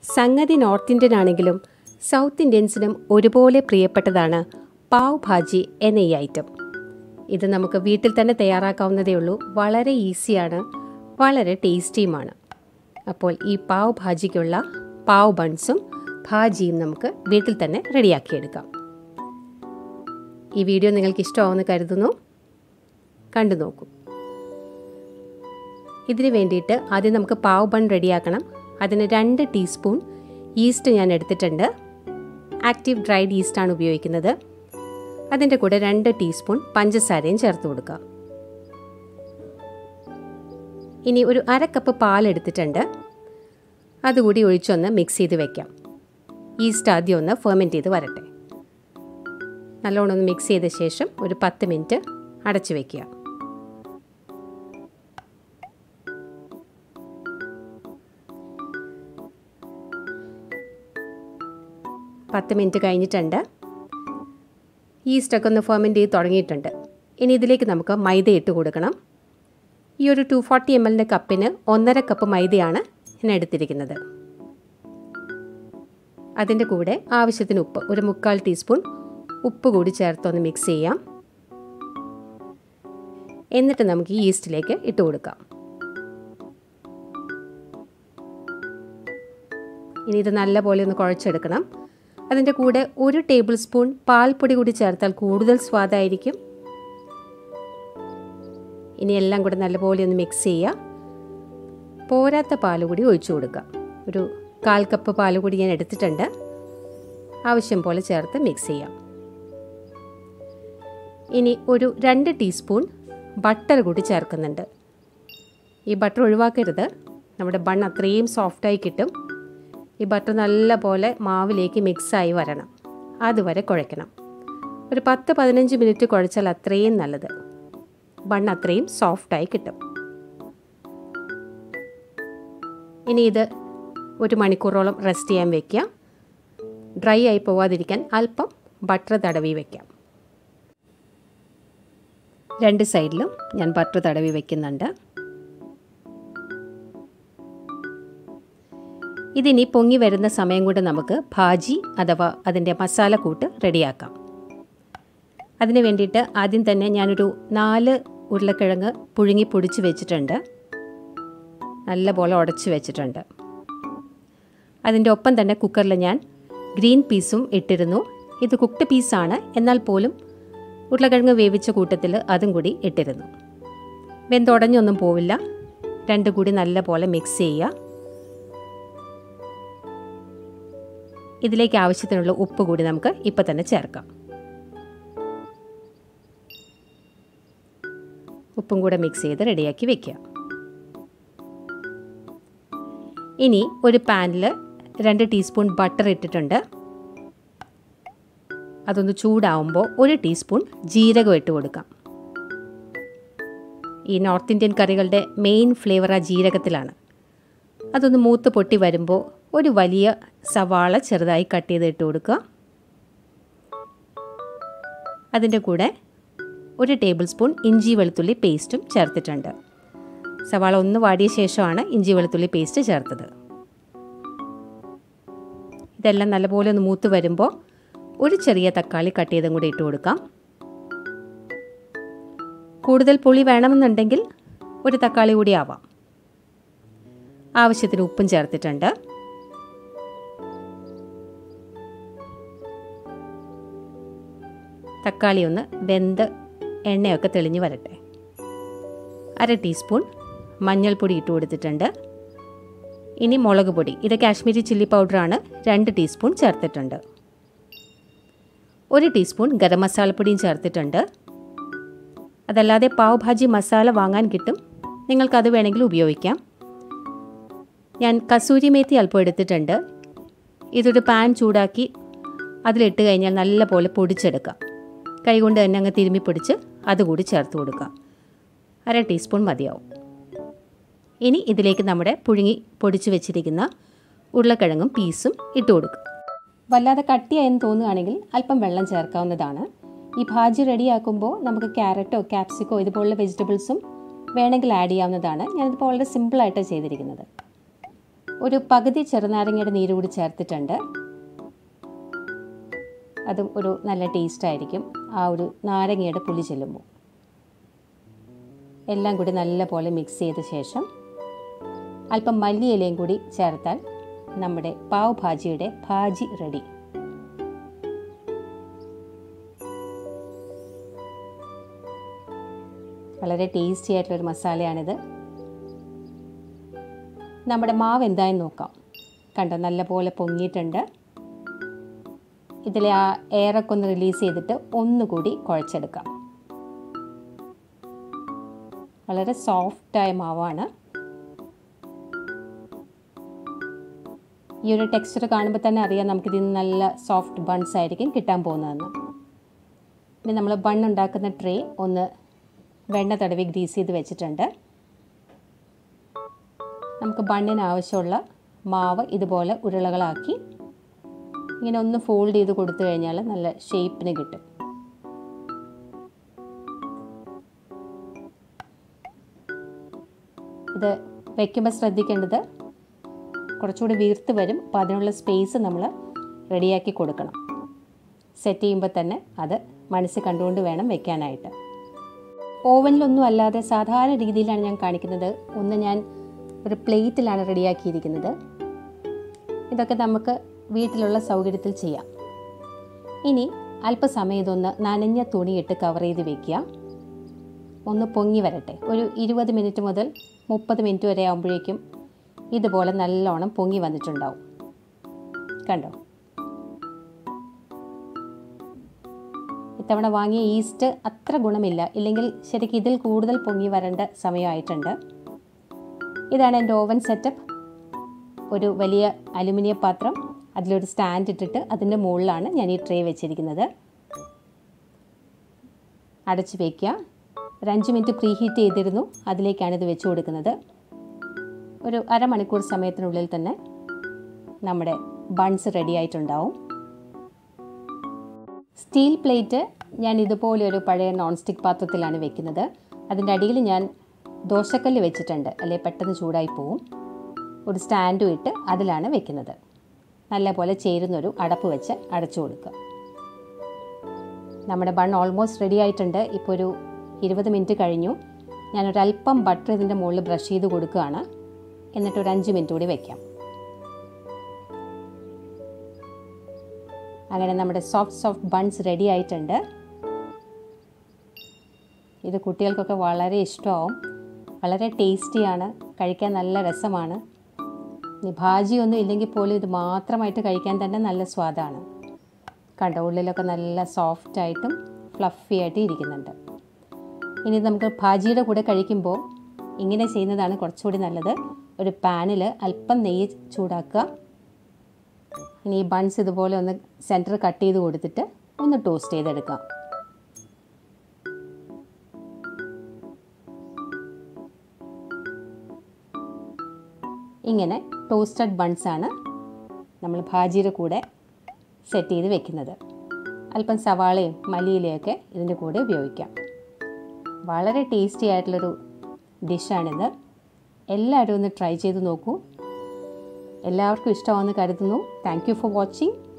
സംഗതി north Indian ആണെങ്കിലും south ഇന്ത്യൻസിനും ഒരുപോലെ പ്രിയപ്പെട്ടതാണ് പാവ് ഭാജി എന്ന ഈ ഐറ്റം ഇത് നമുക്ക് വീട്ടിൽ തന്നെ തയ്യാറാക്കാവുന്നതേ ഉള്ളൂ വളരെ ഈസിയാണ് വളരെ ടേസ്റ്റിയുമാണ് അപ്പോൾ ഈ പാവ് ഭാജിക്കുള്ള പാവ് ബൺസും ഭാജിയും നമുക്ക് വീട്ടിൽ തന്നെ റെഡിയാക്കിയെടുക്കാം ഈ വീഡിയോ നിങ്ങൾക്ക് ഇഷ്ടമാവുമെന്ന് കരുതുന്നു കണ്ടു നോക്കൂ ഇതിന് വേണ്ടിയിട്ട് ആദ്യം നമുക്ക് പാവ് ബൺ റെഡിയാക്കണം അതിന് രണ്ട് ടീസ്പൂൺ ഈസ്റ്റ് ഞാൻ എടുത്തിട്ടുണ്ട് ആക്റ്റീവ് ഡ്രൈഡ് ഈസ്റ്റാണ് ഉപയോഗിക്കുന്നത് അതിൻ്റെ കൂടെ രണ്ട് ടീസ്പൂൺ പഞ്ചസാരയും ചേർത്ത് കൊടുക്കുക ഇനി ഒരു അര കപ്പ് പാൽ എടുത്തിട്ടുണ്ട് അതുകൂടി ഒഴിച്ചൊന്ന് മിക്സ് ചെയ്ത് വെക്കാം ഈസ്റ്റ് ആദ്യം ഒന്ന് ഫെർമെൻറ്റ് ചെയ്ത് വരട്ടെ നല്ലോണം ഒന്ന് മിക്സ് ചെയ്ത ശേഷം ഒരു പത്ത് മിനിറ്റ് അടച്ചു വയ്ക്കുക പത്ത് മിനിറ്റ് കഴിഞ്ഞിട്ടുണ്ട് ഈസ്റ്റൊക്കെ ഒന്ന് ഫെർമെൻറ്റ് ചെയ്ത് തുടങ്ങിയിട്ടുണ്ട് ഇനി ഇതിലേക്ക് നമുക്ക് മൈദ ഇട്ട് കൊടുക്കണം ഈ ഒരു ടു ഫോർട്ടി എം എല്ലിൻ്റെ കപ്പിന് ഒന്നര കപ്പ് മൈദയാണ് ഞാൻ എടുത്തിരിക്കുന്നത് അതിൻ്റെ കൂടെ ആവശ്യത്തിന് ഉപ്പ് ഒരു മുക്കാൽ ടീസ്പൂൺ ഉപ്പ് കൂടി ചേർത്തൊന്ന് മിക്സ് ചെയ്യാം എന്നിട്ട് നമുക്ക് ഈ ഈസ്റ്റിലേക്ക് ഇട്ട് കൊടുക്കാം ഇനി ഇത് നല്ലപോലെ ഒന്ന് കുഴച്ചെടുക്കണം അതിൻ്റെ കൂടെ ഒരു ടേബിൾ സ്പൂൺ പാൽപ്പൊടി കൂടി ചേർത്താൽ കൂടുതൽ സ്വാദായിരിക്കും ഇനി എല്ലാം കൂടെ നല്ലപോലെ ഒന്ന് മിക്സ് ചെയ്യുക പോരാത്ത പാൽ കൂടി ഒഴിച്ചു കൊടുക്കുക ഒരു കാൽ കപ്പ് പാൽ കൂടി ഞാൻ എടുത്തിട്ടുണ്ട് ആവശ്യം പോലെ ചേർത്ത് മിക്സ് ചെയ്യാം ഇനി ഒരു രണ്ട് ടീസ്പൂൺ ബട്ടർ കൂടി ചേർക്കുന്നുണ്ട് ഈ ബട്ടർ ഒഴിവാക്കരുത് നമ്മുടെ ബൺ അത്രയും സോഫ്റ്റായി കിട്ടും ഈ ബട്ടർ നല്ല പോലെ മാവിലേക്ക് മിക്സായി വരണം അതുവരെ കുഴയ്ക്കണം ഒരു പത്ത് പതിനഞ്ച് മിനിറ്റ് കുഴച്ചാൽ അത്രയും നല്ലത് ബൺ അത്രയും സോഫ്റ്റായി കിട്ടും ഇനി ഇത് ഒരു മണിക്കൂറോളം റെസ്റ്റ് ചെയ്യാൻ വെക്കുക ഡ്രൈ ആയി പോവാതിരിക്കാൻ അല്പം ബട്ടർ തടവി വയ്ക്കാം രണ്ട് സൈഡിലും ഞാൻ ബട്ടർ തടവി വയ്ക്കുന്നുണ്ട് ഇതിനി പൊങ്ങി വരുന്ന സമയം കൊണ്ട് നമുക്ക് ഭാജി അഥവാ അതിൻ്റെ മസാല കൂട്ട് റെഡിയാക്കാം അതിന് വേണ്ടിയിട്ട് ആദ്യം തന്നെ ഞാനൊരു നാല് ഉരുളക്കിഴങ്ങ് പുഴുങ്ങി പൊടിച്ച് വെച്ചിട്ടുണ്ട് നല്ലപോലെ ഉടച്ച് വെച്ചിട്ടുണ്ട് അതിൻ്റെ ഒപ്പം തന്നെ കുക്കറിൽ ഞാൻ ഗ്രീൻ പീസും ഇട്ടിരുന്നു ഇത് കുക്ക്ഡ് പീസാണ് എന്നാൽ പോലും ഉരുളക്കിഴങ്ങ് വേവിച്ച കൂട്ടത്തിൽ അതും കൂടി ഇട്ടിരുന്നു വെന്തുടഞ്ഞൊന്നും പോവില്ല രണ്ടും കൂടി നല്ലപോലെ മിക്സ് ചെയ്യുക ഇതിലേക്ക് ആവശ്യത്തിനുള്ള ഉപ്പ് കൂടി നമുക്ക് ഇപ്പം തന്നെ ചേർക്കാം ഉപ്പും കൂടെ മിക്സ് ചെയ്ത് റെഡിയാക്കി വെക്കുക ഇനി ഒരു പാനിൽ രണ്ട് ടീസ്പൂൺ ബട്ടർ ഇട്ടിട്ടുണ്ട് അതൊന്ന് ചൂടാവുമ്പോൾ ഒരു ടീസ്പൂൺ ജീരകം ഇട്ട് കൊടുക്കാം ഈ നോർത്ത് ഇന്ത്യൻ കറികളുടെ മെയിൻ ഫ്ലേവർ ആ ജീരകത്തിലാണ് അതൊന്ന് മൂത്ത് പൊട്ടി വരുമ്പോൾ ഒരു വലിയ സവാള ചെറുതായി കട്ട് ചെയ്ത് ഇട്ട് കൊടുക്കുക അതിൻ്റെ കൂടെ ഒരു ടേബിൾ സ്പൂൺ ഇഞ്ചി വെളുത്തുള്ളി പേസ്റ്റും ചേർത്തിട്ടുണ്ട് സവാള ഒന്ന് വാടിയ ശേഷമാണ് ഇഞ്ചി വെളുത്തുള്ളി പേസ്റ്റ് ചേർത്തത് ഇതെല്ലാം നല്ലപോലെ ഒന്ന് മൂത്ത് വരുമ്പോൾ ഒരു ചെറിയ തക്കാളി കട്ട് ചെയ്തും കൂടി ഇട്ട് കൊടുക്കാം കൂടുതൽ പുളി വേണമെന്നുണ്ടെങ്കിൽ ഒരു തക്കാളി കൂടി ആവാം ആവശ്യത്തിന് ഉപ്പും ചേർത്തിട്ടുണ്ട് തക്കാളി ഒന്ന് വെന്ത് എണ്ണയൊക്കെ തെളിഞ്ഞ് വരട്ടെ അര ടീസ്പൂൺ മഞ്ഞൾപ്പൊടി ഇട്ട് കൊടുത്തിട്ടുണ്ട് ഇനി മുളക് പൊടി ഇത് കാശ്മീരി ചില്ലി പൗഡറാണ് രണ്ട് ടീസ്പൂൺ ചേർത്തിട്ടുണ്ട് ഒരു ടീസ്പൂൺ ഗരം മസാലപ്പൊടിയും ചേർത്തിട്ടുണ്ട് അതല്ലാതെ പാവ് ഭാജി മസാല വാങ്ങാൻ കിട്ടും നിങ്ങൾക്കത് വേണമെങ്കിൽ ഉപയോഗിക്കാം ഞാൻ കസൂരി മേത്തി അല്പം എടുത്തിട്ടുണ്ട് ഇതൊരു പാൻ ചൂടാക്കി അതിലിട്ട് കഴിഞ്ഞാൽ നല്ലപോലെ പൊടിച്ചെടുക്കാം കൈകൊണ്ട് തന്നെ അങ്ങ് തിരുമ്മി പൊടിച്ച് അതുകൂടി ചേർത്ത് കൊടുക്കുക അര ടീസ്പൂൺ മതിയാവും ഇനി ഇതിലേക്ക് നമ്മുടെ പുഴുങ്ങി പൊടിച്ച് വെച്ചിരിക്കുന്ന ഉരുളക്കിഴങ്ങും പീസും ഇട്ട് കൊടുക്കുക വല്ലാതെ കട്ടിയായെന്ന് തോന്നുകയാണെങ്കിൽ അല്പം വെള്ളം ചേർക്കാവുന്നതാണ് ഈ ഭാജി റെഡിയാക്കുമ്പോൾ നമുക്ക് ക്യാരറ്റോ ക്യാപ്സിക്കോ ഇതുപോലുള്ള വെജിറ്റബിൾസും വേണമെങ്കിൽ ആഡ് ചെയ്യാവുന്നതാണ് ഞാനിതിപ്പോൾ വളരെ സിമ്പിളായിട്ടാണ് ചെയ്തിരിക്കുന്നത് ഒരു പകുതി ചെറുനാരങ്ങയുടെ നീര് കൂടി ചേർത്തിട്ടുണ്ട് അതും ഒരു നല്ല ടേസ്റ്റ് ആയിരിക്കും ആ ഒരു നാരങ്ങയുടെ പുളി ചെല്ലുമ്പോൾ എല്ലാം കൂടി നല്ലപോലെ മിക്സ് ചെയ്ത ശേഷം അല്പം മല്ലിയിലയും കൂടി ചേർത്താൽ നമ്മുടെ പാവ് ഭാജിയുടെ ഭാജി റെഡി വളരെ ടേസ്റ്റി ആയിട്ടുള്ളൊരു മസാലയാണിത് നമ്മുടെ മാവ് എന്തായെന്ന് നോക്കാം കണ്ടോ നല്ലപോലെ പൊങ്ങിയിട്ടുണ്ട് ഇതിലെ ആ എയറൊക്കെ ഒന്ന് റിലീസ് ചെയ്തിട്ട് ഒന്നുകൂടി കുഴച്ചെടുക്കാം വളരെ സോഫ്റ്റായ മാവാണ് ഈ ഒരു ടെക്സ്ചർ കാണുമ്പോൾ തന്നെ അറിയാം നമുക്കിതിൽ നിന്ന് നല്ല സോഫ്റ്റ് ബൺസ് ആയിരിക്കും കിട്ടാൻ പോകുന്നതെന്ന് ഇനി നമ്മൾ ബൺ ഉണ്ടാക്കുന്ന ട്രേ ഒന്ന് വെണ്ണ തടവി ഗ്രീസ് ചെയ്ത് വെച്ചിട്ടുണ്ട് നമുക്ക് ബണ്ണിന് ആവശ്യമുള്ള മാവ് ഇതുപോലെ ഉരുളകളാക്കി ഇങ്ങനെ ഒന്ന് ഫോൾഡ് ചെയ്ത് കൊടുത്തു കഴിഞ്ഞാൽ നല്ല ഷേപ്പിന് കിട്ടും ഇത് വയ്ക്കുമ്പോൾ ശ്രദ്ധിക്കേണ്ടത് കുറച്ചുകൂടി വീർത്ത് വരും അപ്പോൾ അതിനുള്ള സ്പേസ് നമ്മൾ റെഡിയാക്കി കൊടുക്കണം സെറ്റ് ചെയ്യുമ്പോൾ തന്നെ അത് മനസ്സിൽ കണ്ടുകൊണ്ട് വേണം വെക്കാനായിട്ട് ഓവനിലൊന്നും അല്ലാതെ സാധാരണ രീതിയിലാണ് ഞാൻ കാണിക്കുന്നത് ഒന്ന് ഞാൻ ഒരു പ്ലേറ്റിലാണ് റെഡിയാക്കിയിരിക്കുന്നത് ഇതൊക്കെ നമുക്ക് വീട്ടിലുള്ള സൗകര്യത്തിൽ ചെയ്യാം ഇനി അല്പസമയം ഇതൊന്ന് നനഞ്ഞ തുണിയിട്ട് കവർ ചെയ്ത് വെക്കുക ഒന്ന് പൊങ്ങി വരട്ടെ ഒരു ഇരുപത് മിനിറ്റ് മുതൽ മുപ്പത് മിനിറ്റ് വരെ ആകുമ്പോഴേക്കും ഇതുപോലെ നല്ലോണം പൊങ്ങി വന്നിട്ടുണ്ടാവും കണ്ടോ ഇത്തവണ വാങ്ങിയ ഈസ്റ്റ് അത്ര ഗുണമില്ല ഇല്ലെങ്കിൽ ശരിക്കും ഇതിൽ കൂടുതൽ പൊങ്ങി വരേണ്ട സമയമായിട്ടുണ്ട് ഇതാണ് എൻ്റെ ഓവൻ സെറ്റപ്പ് ഒരു വലിയ അലുമിനിയം പാത്രം അതിലൊരു സ്റ്റാൻഡ് ഇട്ടിട്ട് അതിൻ്റെ മുകളിലാണ് ഞാൻ ഈ ട്രേ വെച്ചിരിക്കുന്നത് അടച്ച് വയ്ക്കുക ഒരു അഞ്ച് മിനിറ്റ് പ്രീ ഹീറ്റ് ചെയ്തിരുന്നു അതിലേക്കാണ് ഇത് വെച്ച് കൊടുക്കുന്നത് ഒരു അരമണിക്കൂർ സമയത്തിനുള്ളിൽ തന്നെ നമ്മുടെ ബൺസ് റെഡി ആയിട്ടുണ്ടാവും സ്റ്റീൽ പ്ലേറ്റ് ഞാൻ ഇതുപോലെ ഒരു പഴയ നോൺ സ്റ്റിക്ക് പാത്രത്തിലാണ് വെക്കുന്നത് അതിൻ്റെ അടിയിൽ ഞാൻ ദോശക്കല്ല് വെച്ചിട്ടുണ്ട് അല്ലെ പെട്ടെന്ന് ചൂടായി പോവും ഒരു സ്റ്റാൻഡും ഇട്ട് അതിലാണ് വെക്കുന്നത് നല്ലപോലെ ചേരുന്നൊരു അടപ്പ് വെച്ച് അടച്ചു കൊടുക്കുക നമ്മുടെ ബൺ ഓൾമോസ്റ്റ് റെഡി ആയിട്ടുണ്ട് ഇപ്പോൾ ഒരു ഇരുപത് മിനിറ്റ് കഴിഞ്ഞു ഞാനൊരല്പം ബട്ടർ ഇതിൻ്റെ മുകളിൽ ബ്രഷ് ചെയ്ത് കൊടുക്കുകയാണ് എന്നിട്ട് ഒരു അഞ്ച് മിനിറ്റ് കൂടി വയ്ക്കാം അങ്ങനെ നമ്മുടെ സോഫ്റ്റ് സോഫ്റ്റ് ബൺസ് റെഡി ആയിട്ടുണ്ട് ഇത് കുട്ടികൾക്കൊക്കെ വളരെ ഇഷ്ടമാവും വളരെ ടേസ്റ്റിയാണ് കഴിക്കാൻ നല്ല രസമാണ് ഇനി ഭാജിയൊന്നും ഇല്ലെങ്കിൽ പോലും ഇത് മാത്രമായിട്ട് കഴിക്കാൻ തന്നെ നല്ല സ്വാദാണ് കണ്ട ഉള്ളിലൊക്കെ നല്ല സോഫ്റ്റായിട്ടും ഫ്ലഫി ആയിട്ട് ഇരിക്കുന്നുണ്ട് ഇനി നമുക്ക് ഭാജിയുടെ കൂടെ കഴിക്കുമ്പോൾ ഇങ്ങനെ ചെയ്യുന്നതാണ് കുറച്ചുകൂടി നല്ലത് ഒരു പാനിൽ അല്പം നെയ്യ് ചൂടാക്കുക ഇനി ഈ ബൺസ് ഇതുപോലെ ഒന്ന് സെൻറ്റർ കട്ട് ചെയ്ത് കൊടുത്തിട്ട് ഒന്ന് ടോസ്റ്റ് ചെയ്തെടുക്കാം ഇങ്ങനെ ടോസ്റ്റഡ് ബൺസാണ് നമ്മൾ ഭാജിയുടെ കൂടെ സെറ്റ് ചെയ്ത് വെക്കുന്നത് അല്പം സവാളയും മല്ലിയിലയൊക്കെ ഇതിൻ്റെ കൂടെ ഉപയോഗിക്കാം വളരെ ടേസ്റ്റി ആയിട്ടുള്ളൊരു ഡിഷാണിത് എല്ലാവരും ഒന്ന് ട്രൈ ചെയ്ത് നോക്കൂ എല്ലാവർക്കും ഇഷ്ടമാണെന്ന് കരുതുന്നു താങ്ക് യു ഫോർ വാച്ചിങ്